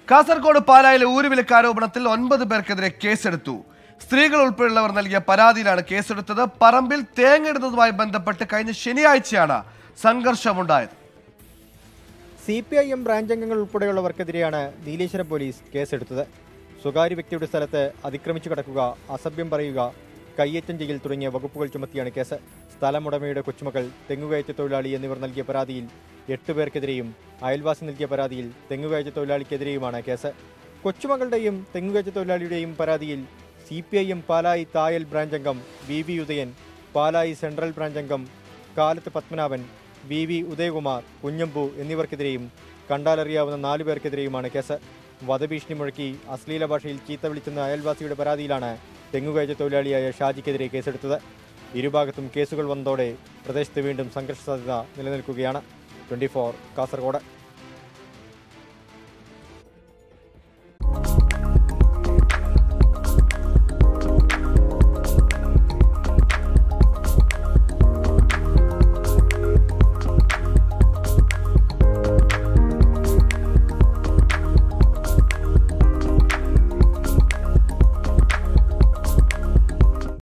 കാസർഗോഡ് പാലായിലെ ഊരുവിലക്ക് ആരോപണത്തിൽ ഒൻപത് പേർക്കെതിരെ കേസെടുത്തു സ്ത്രീകൾ ഉൾപ്പെടെയുള്ളവർ നൽകിയ പരാതിയിലാണ് കേസെടുത്തത് പറമ്പിൽ തേങ്ങയിടുന്നതുമായി ബന്ധപ്പെട്ട് കഴിഞ്ഞ ശനിയാഴ്ചയാണ് സംഘർഷമുണ്ടായത് C P I M branch അംഗങ്ങൾ ഉൾപ്പെടെയുള്ളവർക്കെതിരെയാണ് നീലേശ്വരം പോലീസ് കേസെടുത്തത് സ്വകാര്യ വ്യക്തിയുടെ സ്ഥലത്ത് അതിക്രമിച്ചു കടക്കുക അസഭ്യം പറയുക കയ്യേറ്റം ചെയ്യൽ തുടങ്ങിയ വകുപ്പുകൾ ചുമത്തിയാണ് കേസ് സ്ഥലമുടമയുടെ കൊച്ചുമകൾ തെങ്ങുകയറ്റ തൊഴിലാളി എന്നിവർ നൽകിയ പരാതിയിൽ എട്ട് പേർക്കെതിരെയും അയൽവാസി നൽകിയ പരാതിയിൽ തെങ്ങുകയറ്റ തൊഴിലാളിക്കെതിരെയുമാണ് കേസ് കൊച്ചുമകളുടെയും തെങ്ങുകയറ്റ തൊഴിലാളിയുടെയും പരാതിയിൽ C P I M Palayi Thayal branch അംഗം V V Udayan Palayi central branch അംഗം കാലത്ത് പത്മനാഭൻ വി വി ഉദയകുമാർ കുഞ്ഞമ്പു എന്നിവർക്കെതിരെയും കണ്ടാലറിയാവുന്ന നാലു പേർക്കെതിരെയുമാണ് കേസ് വധഭീഷണി മുഴക്കി അശ്ലീല ഭാഷയിൽ ചീത്ത വിളിച്ചെന്ന അയൽവാസിയുടെ പരാതിയിലാണ് തെങ്ങുകയറ്റ തൊഴിലാളിയായ ഷാജിക്കെതിരെ കേസെടുത്തത് ഇരുഭാഗത്തും കേസുകൾ വന്നതോടെ പ്രദേശത്ത് വീണ്ടും സംഘർഷ സാധ്യത നിലനിൽക്കുകയാണ് ട്വന്റി കാസർഗോഡ്